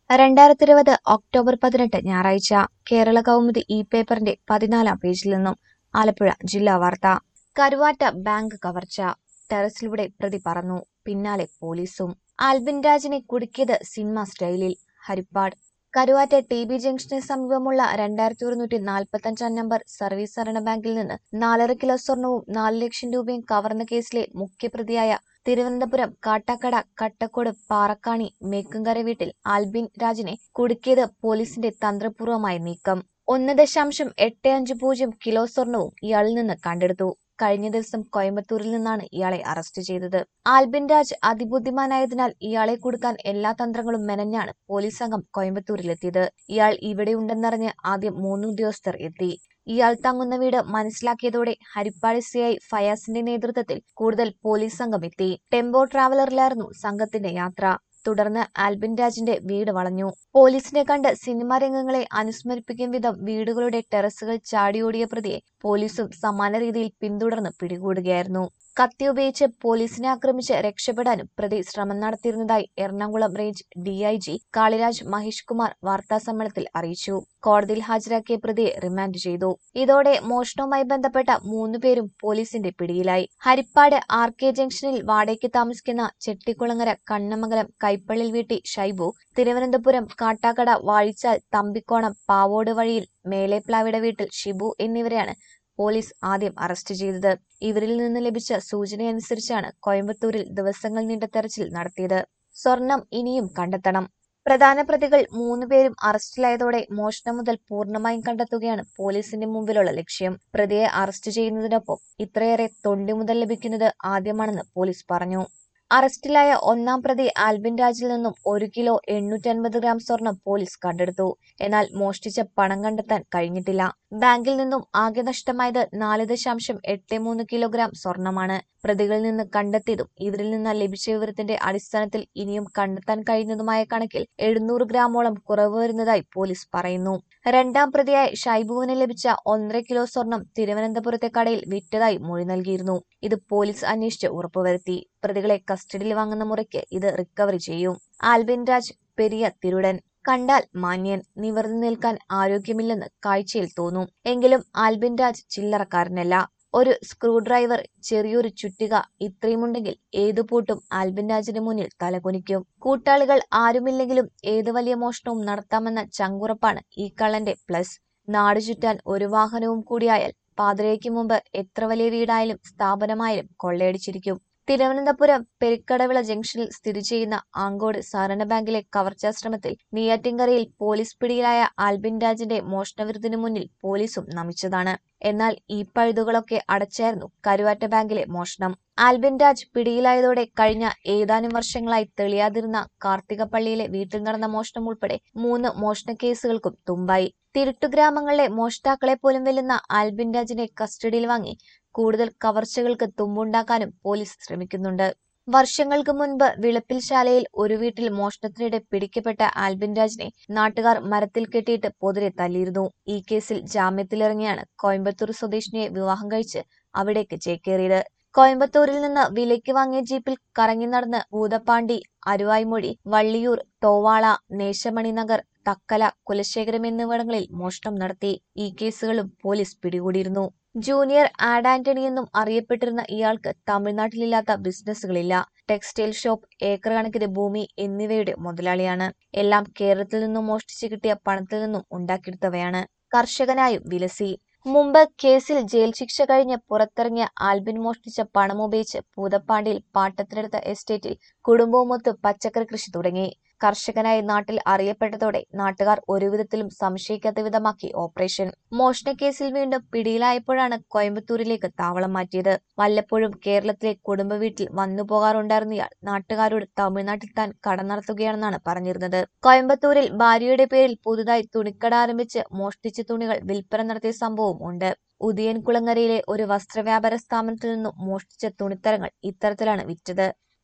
രണ്ടായിരത്തി ഇരുപത് ഒക്ടോബർ പതിനെട്ട് ഞായറാഴ്ച കേരള കൗമുദി ഇ പേപ്പറിന്റെ പതിനാലാം പേജിൽ നിന്നും ആലപ്പുഴ ജില്ലാ വാർത്ത കരുവാറ്റ ബാങ്ക് കവർച്ച ടെറസിലൂടെ പ്രതി പറന്നു പിന്നാലെ പോലീസും ആൽബിൻ രാജിനെ കുടുക്കിയത് സിനിമ സ്റ്റൈലിൽ ഹരിപ്പാട് കരുവാറ്റ ടി ബി ജംഗ്ഷന് സമീപമുള്ള രണ്ടായിരത്തി ഒരുന്നൂറ്റി നാൽപ്പത്തഞ്ചാം നമ്പർ സർവീസ് സഹകരണ ബാങ്കിൽ നിന്ന് നാലര കിലോ സ്വർണവും നാല് ലക്ഷം രൂപയും കവർന്ന കേസിലെ മുഖ്യപ്രതിയായ തിരുവനന്തപുരം കാട്ടാക്കട കട്ടക്കോട് പാറക്കാണി മേക്കുംകര വീട്ടിൽ ആൽബിൻ രാജിനെ കുടുക്കിയത് പോലീസിന്റെ തന്ത്രപൂർവമായ നീക്കം ഒന്ന് ദശാംശം എട്ട് അഞ്ച് പൂജ്യം കിലോ സ്വർണവും ഇയാളിൽ നിന്ന് കണ്ടെടുത്തു കഴിഞ്ഞ ദിവസം കോയമ്പത്തൂരിൽ നിന്നാണ് ഇയാളെ അറസ്റ്റ് ചെയ്തത് ആൽബിൻ രാജ് അതിബുദ്ധിമാനായതിനാൽ ഇയാളെ കൊടുക്കാൻ എല്ലാ തന്ത്രങ്ങളും മെനഞ്ഞാണ് പോലീസ് സംഘം കോയമ്പത്തൂരിലെത്തിയത് ഇയാൾ ഇവിടെയുണ്ടെന്നറിഞ്ഞ് ആദ്യം മൂന്ന് ഉദ്യോഗസ്ഥർ എത്തി ഇയാൾ തങ്ങുന്ന വീട് മനസ്സിലാക്കിയതോടെ ഹരിപ്പാട് സിഐ ഫയാസിന്റെ നേതൃത്വത്തിൽ കൂടുതൽ പോലീസ് സംഘം എത്തി ടെമ്പോ ട്രാവലറിലായിരുന്നു സംഘത്തിന്റെ യാത്ര തുടർന്ന് ആൽബിൻ രാജിന്റെ വീട് വളഞ്ഞു പോലീസിനെ കണ്ട് സിനിമാ രംഗങ്ങളെ അനുസ്മരിപ്പിക്കും വിധം വീടുകളുടെ ടെറസുകൾ ചാടിയോടിയ പ്രതിയെ പോലീസും സമാന രീതിയിൽ പിന്തുടർന്ന് പിടികൂടുകയായിരുന്നു കത്തി ഉപയോഗിച്ച് പോലീസിനെ ആക്രമിച്ച് രക്ഷപ്പെടാനും പ്രതി ശ്രമം നടത്തിയിരുന്നതായി എറണാകുളം റേഞ്ച് ഡിഐജി കാളിരാജ് മഹേഷ് കുമാർ വാർത്താസമ്മേളനത്തിൽ അറിയിച്ചു കോടതിയിൽ ഹാജരാക്കിയ പ്രതിയെ റിമാൻഡ് ചെയ്തു ഇതോടെ മോഷണവുമായി ബന്ധപ്പെട്ട മൂന്നുപേരും പോലീസിന്റെ പിടിയിലായി ഹരിപ്പാട് ആർ കെ ജംഗ്ഷനിൽ വാടകയ്ക്ക് താമസിക്കുന്ന ചെട്ടിക്കുളങ്ങര കണ്ണമംഗലം കൈപ്പള്ളിൽ വീട്ടി ഷൈബു തിരുവനന്തപുരം കാട്ടാക്കട വാഴിച്ചാൽ തമ്പിക്കോണം പാവോട് വഴിയിൽ മേലേപ്ലാവിയുടെ വീട്ടിൽ ഷിബു എന്നിവരെയാണ് പോലീസ് ആദ്യം അറസ്റ്റ് ചെയ്തത് ഇവരിൽ നിന്ന് ലഭിച്ച സൂചനയനുസരിച്ചാണ് കോയമ്പത്തൂരിൽ ദിവസങ്ങൾ നീണ്ട തെരച്ചിൽ നടത്തിയത് സ്വർണം ഇനിയും കണ്ടെത്തണം പ്രധാന പ്രതികൾ മൂന്നുപേരും അറസ്റ്റിലായതോടെ മോഷണം മുതൽ പൂർണ്ണമായും കണ്ടെത്തുകയാണ് പോലീസിന്റെ മുമ്പിലുള്ള ലക്ഷ്യം പ്രതിയെ അറസ്റ്റ് ചെയ്യുന്നതിനൊപ്പം ഇത്രയേറെ തൊണ്ടി മുതൽ ലഭിക്കുന്നത് ആദ്യമാണെന്ന് പോലീസ് പറഞ്ഞു അറസ്റ്റിലായ ഒന്നാം പ്രതി ആൽബിൻ രാജിൽ നിന്നും ഒരു കിലോ എണ്ണൂറ്റൻപത് ഗ്രാം സ്വർണം പോലീസ് കണ്ടെടുത്തു എന്നാൽ മോഷ്ടിച്ച പണം കണ്ടെത്താൻ കഴിഞ്ഞിട്ടില്ല ബാങ്കിൽ നിന്നും ആകെ നഷ്ടമായത് നാല് ദശാംശം എട്ട് മൂന്ന് കിലോഗ്രാം സ്വർണമാണ് പ്രതികളിൽ നിന്ന് കണ്ടെത്തിയതും ഇവരിൽ നിന്ന് ലഭിച്ച വിവരത്തിന്റെ അടിസ്ഥാനത്തിൽ ഇനിയും കണ്ടെത്താൻ കഴിയുന്നതുമായ കണക്കിൽ എഴുന്നൂറ് ഗ്രാമോളം കുറവ് വരുന്നതായി പോലീസ് പറയുന്നു രണ്ടാം പ്രതിയായ ഷൈബുവിന് ലഭിച്ച ഒന്നര കിലോ സ്വർണം തിരുവനന്തപുരത്തെ കടയിൽ വിറ്റതായി മൊഴി നൽകിയിരുന്നു ഇത് പോലീസ് അന്വേഷിച്ച് ഉറപ്പുവരുത്തി പ്രതികളെ കസ്റ്റഡിയിൽ വാങ്ങുന്ന മുറയ്ക്ക് ഇത് റിക്കവറി ചെയ്യും ആൽബിൻ രാജ് പെരിയ തിരുടൻ കണ്ടാൽ മാന്യൻ നിവർന്നു നിൽക്കാൻ ആരോഗ്യമില്ലെന്ന് കാഴ്ചയിൽ തോന്നും എങ്കിലും ആൽബിൻ രാജ് ചില്ലറക്കാരനല്ല ഒരു സ്ക്രൂ ഡ്രൈവർ ചെറിയൊരു ചുറ്റിക ഇത്രയുമുണ്ടെങ്കിൽ ഏതു പൂട്ടും ആൽബിൻ രാജിന് മുന്നിൽ തലകുനിക്കും കൂട്ടാളികൾ ആരുമില്ലെങ്കിലും ഏത് വലിയ മോഷണവും നടത്താമെന്ന ചങ്കുറപ്പാണ് ഈ കള്ളന്റെ പ്ലസ് നാട് ചുറ്റാൻ ഒരു വാഹനവും കൂടിയായാൽ പാതിരയ്ക്ക് മുമ്പ് എത്ര വലിയ വീടായാലും സ്ഥാപനമായാലും കൊള്ളയടിച്ചിരിക്കും തിരുവനന്തപുരം പെരിക്കടവിള ജംഗ്ഷനിൽ സ്ഥിതി ചെയ്യുന്ന ആങ്കോട് സഹകരണ ബാങ്കിലെ കവർച്ചാ ശ്രമത്തിൽ നെയ്യാറ്റിൻകരയിൽ പോലീസ് പിടിയിലായ ആൽബിൻ രാജിന്റെ മോഷണവിരുദ്ധനു മുന്നിൽ പോലീസും നമിച്ചതാണ് എന്നാൽ ഈ പഴുതുകളൊക്കെ അടച്ചായിരുന്നു കരുവാറ്റ ബാങ്കിലെ മോഷണം ആൽബിൻ രാജ് പിടിയിലായതോടെ കഴിഞ്ഞ ഏതാനും വർഷങ്ങളായി തെളിയാതിരുന്ന കാർത്തികപ്പള്ളിയിലെ വീട്ടിൽ നടന്ന മോഷണം ഉൾപ്പെടെ മൂന്ന് മോഷണ കേസുകൾക്കും തുമ്പായി തിരുട്ടുഗ്രാമങ്ങളിലെ മോഷ്ടാക്കളെ പോലും വെല്ലുന്ന ആൽബിൻ രാജിനെ കസ്റ്റഡിയിൽ വാങ്ങി കൂടുതൽ കവർച്ചകൾക്ക് തുമ്പുണ്ടാക്കാനും പോലീസ് ശ്രമിക്കുന്നുണ്ട് വർഷങ്ങൾക്ക് മുൻപ് വിളപ്പിൽ ശാലയിൽ ഒരു വീട്ടിൽ മോഷണത്തിനിടെ പിടിക്കപ്പെട്ട ആൽബിൻ രാജിനെ നാട്ടുകാർ മരത്തിൽ കെട്ടിയിട്ട് പൊതിരെ തല്ലിയിരുന്നു ഈ കേസിൽ ജാമ്യത്തിലിറങ്ങിയാണ് കോയമ്പത്തൂർ സ്വദേശിനിയെ വിവാഹം കഴിച്ച് അവിടേക്ക് ചേക്കേറിയത് കോയമ്പത്തൂരിൽ നിന്ന് വിലയ്ക്ക് വാങ്ങിയ ജീപ്പിൽ കറങ്ങി നടന്ന് ഭൂതപ്പാണ്ടി അരുവായ്മൊഴി വള്ളിയൂർ തോവാള നേശമണി നഗർ തക്കല കുലശേഖരം എന്നിവിടങ്ങളിൽ മോഷണം നടത്തി ഈ കേസുകളും പോലീസ് പിടികൂടിയിരുന്നു ജൂനിയർ ആഡ് ആന്റണി എന്നും അറിയപ്പെട്ടിരുന്ന ഇയാൾക്ക് തമിഴ്നാട്ടിലില്ലാത്ത ബിസിനസ്സുകളില്ല ടെക്സ്റ്റൈൽ ഷോപ്പ് ഏക്കർ കണക്കിന് ഭൂമി എന്നിവയുടെ മുതലാളിയാണ് എല്ലാം കേരളത്തിൽ നിന്നും മോഷ്ടിച്ചു കിട്ടിയ പണത്തിൽ നിന്നും ഉണ്ടാക്കിയെടുത്തവയാണ് കർഷകനായും വിലസി മുമ്പ് കേസിൽ ജയിൽ ശിക്ഷ കഴിഞ്ഞ് പുറത്തിറങ്ങിയ ആൽബിൻ മോഷ്ടിച്ച പണമുപയോഗിച്ച് പൂതപ്പാണ്ടിയിൽ പാട്ടത്തിനെടുത്ത എസ്റ്റേറ്റിൽ കുടുംബവുമൊത്ത് പച്ചക്കറി കൃഷി തുടങ്ങി കർഷകനായി നാട്ടിൽ അറിയപ്പെട്ടതോടെ നാട്ടുകാർ ഒരുവിധത്തിലും സംശയിക്കാത്ത വിധമാക്കി ഓപ്പറേഷൻ മോഷണക്കേസിൽ വീണ്ടും പിടിയിലായപ്പോഴാണ് കോയമ്പത്തൂരിലേക്ക് താവളം മാറ്റിയത് വല്ലപ്പോഴും കേരളത്തിലെ കുടുംബ വീട്ടിൽ വന്നു പോകാറുണ്ടായിരുന്ന ഇയാൾ നാട്ടുകാരോട് തമിഴ്നാട്ടിൽ താൻ കട നടത്തുകയാണെന്നാണ് പറഞ്ഞിരുന്നത് കോയമ്പത്തൂരിൽ ഭാര്യയുടെ പേരിൽ പുതുതായി തുണിക്കട ആരംഭിച്ച് മോഷ്ടിച്ച തുണികൾ വിൽപ്പന നടത്തിയ സംഭവം ഉണ്ട് ഉദയൻകുളങ്ങരയിലെ ഒരു വസ്ത്രവ്യാപാര സ്ഥാപനത്തിൽ നിന്നും മോഷ്ടിച്ച തുണിത്തരങ്ങൾ ഇത്തരത്തിലാണ് വിറ്റത്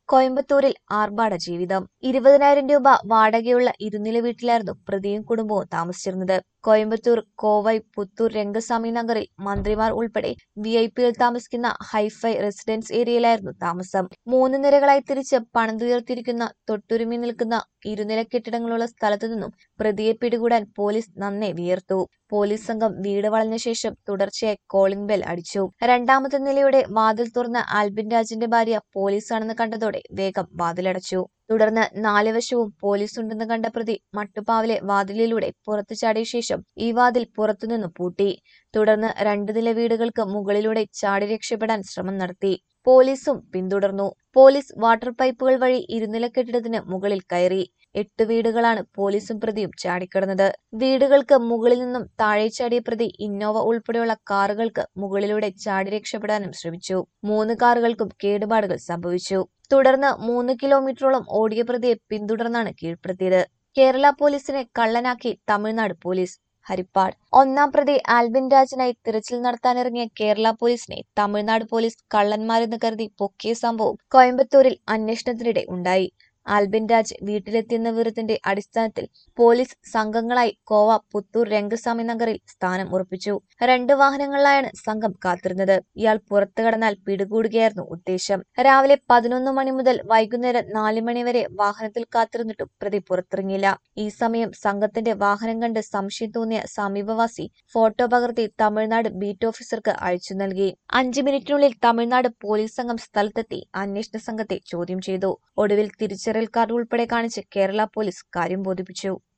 കോയമ്പത്തൂരിൽ ആർഭാട ജീവിതം ഇരുപതിനായിരം രൂപ വാടകയുള്ള ഇരുനില വീട്ടിലായിരുന്നു പ്രതിയും കുടുംബവും താമസിച്ചിരുന്നത് കോയമ്പത്തൂർ കോവൈ പുത്തൂർ രംഗസ്വാമി നഗറിൽ മന്ത്രിമാർ ഉൾപ്പെടെ വി ഐ പികൾ താമസിക്കുന്ന ഹൈഫൈ റെസിഡൻസ് ഏരിയയിലായിരുന്നു താമസം മൂന്ന് നിരകളായി തിരിച്ച് പണിതുയർത്തിയിരിക്കുന്ന തൊട്ടുരുമി നിൽക്കുന്ന ഇരുനില കെട്ടിടങ്ങളുള്ള സ്ഥലത്തു നിന്നും പ്രതിയെ പിടികൂടാൻ പോലീസ് നന്നേ വിയർത്തു പോലീസ് സംഘം വീട് വളഞ്ഞ ശേഷം തുടർച്ചയായി കോളിംഗ് ബെൽ അടിച്ചു രണ്ടാമത്തെ നിലയുടെ വാതിൽ തുറന്ന ആൽബിൻ രാജിന്റെ ഭാര്യ പോലീസാണെന്ന് കണ്ടതോടെ വേഗം വാതിലടച്ചു തുടർന്ന് നാല് വശവും പോലീസ് ഉണ്ടെന്ന് കണ്ട പ്രതി മട്ടുപ്പാവിലെ വാതിലിലൂടെ പുറത്തു ചാടിയ ശേഷം ഈ വാതിൽ പുറത്തുനിന്ന് പൂട്ടി തുടർന്ന് രണ്ട് നില വീടുകൾക്ക് മുകളിലൂടെ ചാടി രക്ഷപ്പെടാൻ ശ്രമം നടത്തി പോലീസും പിന്തുടർന്നു പോലീസ് വാട്ടർ പൈപ്പുകൾ വഴി ഇരുനില കെട്ടിടത്തിന് മുകളിൽ കയറി എട്ട് വീടുകളാണ് പോലീസും പ്രതിയും ചാടിക്കടന്നത് വീടുകൾക്ക് മുകളിൽ നിന്നും താഴെ ചാടിയ പ്രതി ഇന്നോവ ഉൾപ്പെടെയുള്ള കാറുകൾക്ക് മുകളിലൂടെ ചാടി രക്ഷപ്പെടാനും ശ്രമിച്ചു മൂന്ന് കാറുകൾക്കും കേടുപാടുകൾ സംഭവിച്ചു തുടർന്ന് മൂന്ന് കിലോമീറ്ററോളം ഓടിയ പ്രതിയെ പിന്തുടർന്നാണ് കീഴ്പ്പെടുത്തിയത് കേരള പോലീസിനെ കള്ളനാക്കി തമിഴ്നാട് പോലീസ് ഹരിപ്പാട് ഒന്നാം പ്രതി ആൽബിൻ രാജിനായി തിരച്ചിൽ നടത്താനിറങ്ങിയ കേരള പോലീസിനെ തമിഴ്നാട് പോലീസ് കള്ളന്മാരെന്ന് കരുതി പൊക്കിയ സംഭവം കോയമ്പത്തൂരിൽ അന്വേഷണത്തിനിടെ ഉണ്ടായി ആൽബിൻ രാജ് വീട്ടിലെത്തിയെന്ന വിവരത്തിന്റെ അടിസ്ഥാനത്തിൽ പോലീസ് സംഘങ്ങളായി കോവ പുത്തൂർ രംഗസ്വാമി നഗറിൽ സ്ഥാനം ഉറപ്പിച്ചു രണ്ട് വാഹനങ്ങളിലായാണ് സംഘം കാത്തിരുന്നത് ഇയാൾ പുറത്തു കടന്നാൽ പിടികൂടുകയായിരുന്നു ഉദ്ദേശം രാവിലെ പതിനൊന്ന് മണി മുതൽ വൈകുന്നേരം നാല് മണി വരെ വാഹനത്തിൽ കാത്തിരുന്നിട്ടും പ്രതി പുറത്തിറങ്ങിയില്ല ഈ സമയം സംഘത്തിന്റെ വാഹനം കണ്ട് സംശയം തോന്നിയ സമീപവാസി ഫോട്ടോ പകർത്തി തമിഴ്നാട് ബീറ്റ് ഓഫീസർക്ക് അയച്ചു നൽകി അഞ്ചു മിനിറ്റിനുള്ളിൽ തമിഴ്നാട് പോലീസ് സംഘം സ്ഥലത്തെത്തി അന്വേഷണ സംഘത്തെ ചോദ്യം ചെയ്തു ഒടുവിൽ തിരിച്ചറിയൽ കാർഡ് ഉൾപ്പെടെ കാണിച്ച് കേരള പോലീസ് കാര്യം ബോധിപ്പിച്ചു